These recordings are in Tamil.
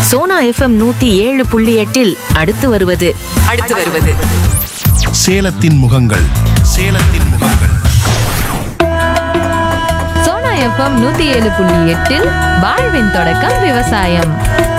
சோனா எஃப்எம் நூத்தி ஏழு புள்ளி எட்டில் அடுத்து வருவது அடுத்து வருவது சேலத்தின் முகங்கள் சேலத்தின் முகங்கள் சோனா எஃப்எம் நூத்தி ஏழு புள்ளி எட்டில் வாழ்வின் தொடக்கம் விவசாயம்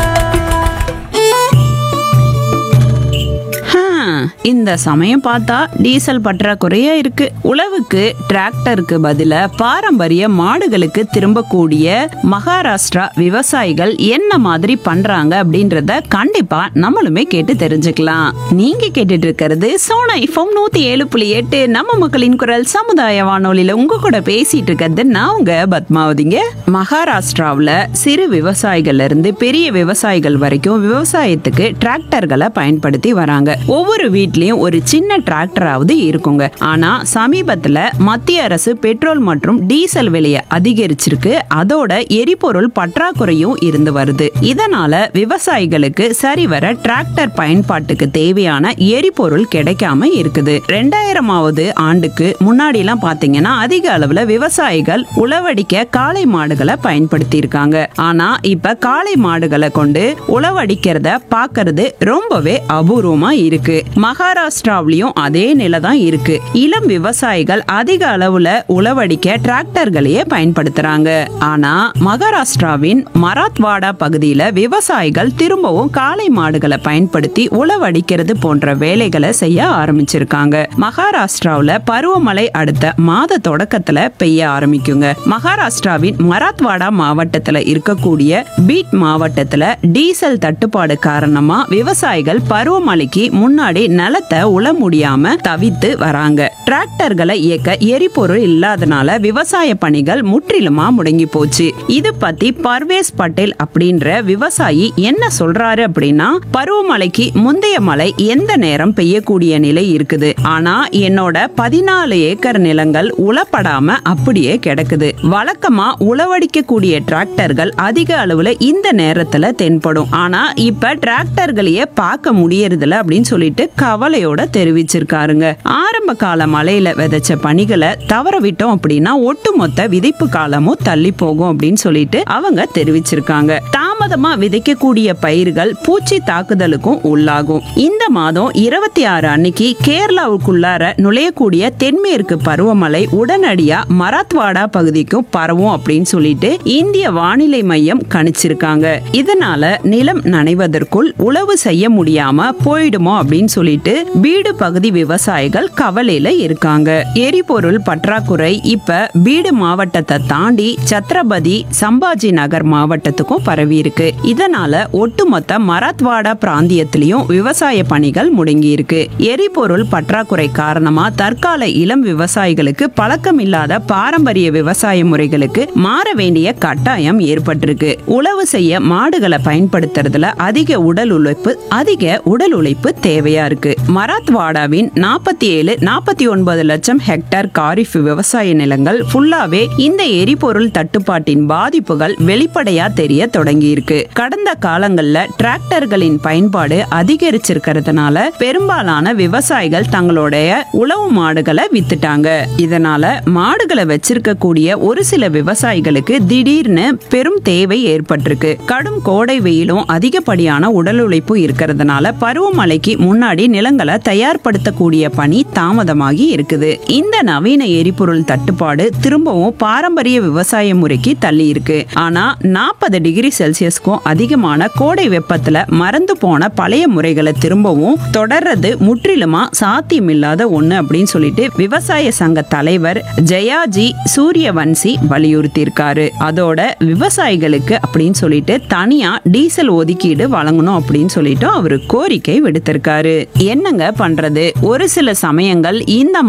ஹம், இந்த சமயம் பார்த்தா டீசல் பற்றாக்குறையா இருக்கு உழவுக்கு டிராக்டருக்கு பதிலா பாரம்பரிய மாடுகளுக்கு திரும்பக்கூடிய மகாராஷ்டிரா விவசாயிகள் என்ன மாதிரி பண்றாங்க அப்படின்றத கண்டிப்பா நம்மளுமே கேட்டு தெரிஞ்சுக்கலாம் நீங்க கேட்டுட்டு இருக்கிறது சோனா இஃபம் நூத்தி ஏழு புள்ளி எட்டு நம்ம மக்களின் குரல் சமுதாய வானொலியில உங்க கூட பேசிட்டு இருக்கிறது நான் உங்க பத்மாவதிங்க மகாராஷ்டிராவுல சிறு விவசாயிகள்ல இருந்து பெரிய விவசாயிகள் வரைக்கும் விவசாயத்துக்கு டிராக்டர்களை பயன்படுத்தி வராங்க ஒவ்வொரு வீட்லயும் ஒரு சின்ன டிராக்டராவது இருக்குங்க ஆனா சமீபத்துல மத்திய அரசு பெட்ரோல் மற்றும் டீசல் விலையை அதிகரிச்சிருக்கு அதோட எரிபொருள் பற்றாக்குறையும் இருந்து வருது இதனால விவசாயிகளுக்கு சரிவர டிராக்டர் பயன்பாட்டுக்கு தேவையான எரிபொருள் கிடைக்காம இருக்குது ரெண்டாயிரமாவது ஆண்டுக்கு முன்னாடி எல்லாம் பாத்தீங்கன்னா அதிக அளவுல விவசாயிகள் உழவடிக்க காளை மாடுகளை பயன்படுத்தி இருக்காங்க ஆனா இப்ப காளை மாடுகளை கொண்டு உழவடிக்கிறத பாக்குறது ரொம்பவே அபூர்வமா இருக்கு மகாராஷ்டிராவிலயும் அதே நிலை தான் இருக்கு இளம் விவசாயிகள் அதிக அளவுல உழவடிக்க டிராக்டர்களையே பயன்படுத்துறாங்க ஆனா மகாராஷ்டிராவின் மராத்வாடா பகுதியில விவசாயிகள் திரும்பவும் காளை மாடுகளை பயன்படுத்தி உழவடிக்கிறது போன்ற வேலைகளை செய்ய ஆரம்பிச்சிருக்காங்க மகாராஷ்டிராவுல பருவமழை அடுத்த மாத தொடக்கத்துல பெய்ய ஆரம்பிக்குங்க மகாராஷ்டிராவின் மராத்வாடா மாவட்டத்துல இருக்கக்கூடிய பீட் மாவட்டத்துல டீசல் தட்டுப்பாடு காரணமா விவசாயிகள் பருவமழைக்கு முன்னாடி நிலத்தை உழ முடியாம தவித்து வராங்க டிராக்டர்களை இயக்க எரிபொருள் இல்லாதனால விவசாய பணிகள் முற்றிலுமா முடங்கி போச்சு இது பத்தி பர்வேஸ் பட்டேல் அப்படின்ற விவசாயி என்ன சொல்றாரு அப்படின்னா பருவமழைக்கு முந்தைய மழை எந்த நேரம் பெய்யக்கூடிய நிலை இருக்குது ஆனா என்னோட பதினாலு ஏக்கர் நிலங்கள் உழப்படாம அப்படியே கிடக்குது வழக்கமா உழவடிக்கக்கூடிய டிராக்டர்கள் அதிக அளவுல இந்த நேரத்துல தென்படும் ஆனா இப்ப டிராக்டர்களையே பார்க்க முடியறதில்ல அப்படின்னு சொல்லிட்டு கவலையோட தெரிவிச்சிருக்காருங்க ஆரம்ப கால மழையில விதைச்ச பணிகளை தவற விட்டோம் அப்படின்னா ஒட்டுமொத்த விதைப்பு காலமும் தள்ளி போகும் அப்படின்னு சொல்லிட்டு அவங்க தெரிவிச்சிருக்காங்க தாமதமா விதைக்கக்கூடிய பயிர்கள் பூச்சி தாக்குதலுக்கும் உள்ளாகும் இந்த மாதம் இருபத்தி ஆறு அன்னைக்கு கேரளாவுக்குள்ளார நுழையக்கூடிய தென்மேற்கு பருவமழை உடனடியா மராத்வாடா பகுதிக்கும் பரவும் அப்படின்னு சொல்லிட்டு இந்திய வானிலை மையம் கணிச்சிருக்காங்க இதனால நிலம் நனைவதற்குள் உழவு செய்ய முடியாம போயிடுமோ அப்படின்னு சொல்லிட்டு பீடு பகுதி விவசாயிகள் கவலையில இருக்காங்க எரிபொருள் பற்றாக்குறை இப்ப பீடு மாவட்டத்தை தாண்டி சத்ரபதி சம்பாஜி நகர் மாவட்டத்துக்கும் பரவி இருக்கு இதனால ஒட்டுமொத்த மராத்வாடா பிராந்தியத்திலையும் விவசாய பணிகள் முடங்கி இருக்கு எரிபொருள் பற்றாக்குறை காரணமா தற்கால இளம் விவசாயிகளுக்கு பழக்கம் இல்லாத பாரம்பரிய விவசாய முறைகளுக்கு மாற வேண்டிய கட்டாயம் ஏற்பட்டிருக்கு உழவு செய்ய மாடுகளை பயன்படுத்துறதுல அதிக உடல் உழைப்பு அதிக உடல் உழைப்பு தேவையா இருக்கு மராத்வாடாவின் நாற்பத்தி ஏழு நாற்பத்தி ஒன்பது லட்சம் ஹெக்டேர் காரிஃப் விவசாய நிலங்கள் ஃபுல்லாவே இந்த எரிபொருள் தட்டுப்பாட்டின் பாதிப்புகள் வெளிப்படையா தெரிய தொடங்கி இருக்கு கடந்த காலங்கள்ல டிராக்டர்களின் பயன்பாடு அதிகரிச்சிருக்கிறதுனால பெரும்பாலான விவசாயிகள் தங்களுடைய உழவு மாடுகளை வித்துட்டாங்க இதனால மாடுகளை வச்சிருக்கக்கூடிய ஒரு சில விவசாயிகளுக்கு திடீர்னு பெரும் தேவை ஏற்பட்டிருக்கு கடும் கோடை வெயிலும் அதிகப்படியான உடல் உழைப்பு இருக்கிறதுனால பருவமழைக்கு முன்னாடி நிலங்களை தயார்படுத்தக்கூடிய பணி தாமதமாகி இருக்குது இந்த நவீன எரிபொருள் தட்டுப்பாடு திரும்பவும் பாரம்பரிய விவசாய முறைக்கு தள்ளி இருக்கு ஆனா நாற்பது டிகிரி செல்சியஸ்க்கும் அதிகமான கோடை வெப்பத்துல மறந்து போன பழைய முறைகளை திரும்பவும் தொடர்றது முற்றிலுமா சாத்தியமில்லாத ஒண்ணு அப்படின்னு சொல்லிட்டு விவசாய சங்க தலைவர் ஜெயாஜி சூரியவன்சி வலியுறுத்தி இருக்காரு அதோட விவசாயிகளுக்கு அப்படின்னு சொல்லிட்டு தனியா டீசல் ஒதுக்கீடு வழங்கணும் அப்படின்னு சொல்லிட்டு அவரு கோரிக்கை விடுத்திருக்காரு என்னங்க பண்றது ஒரு சில சமயங்கள் இந்த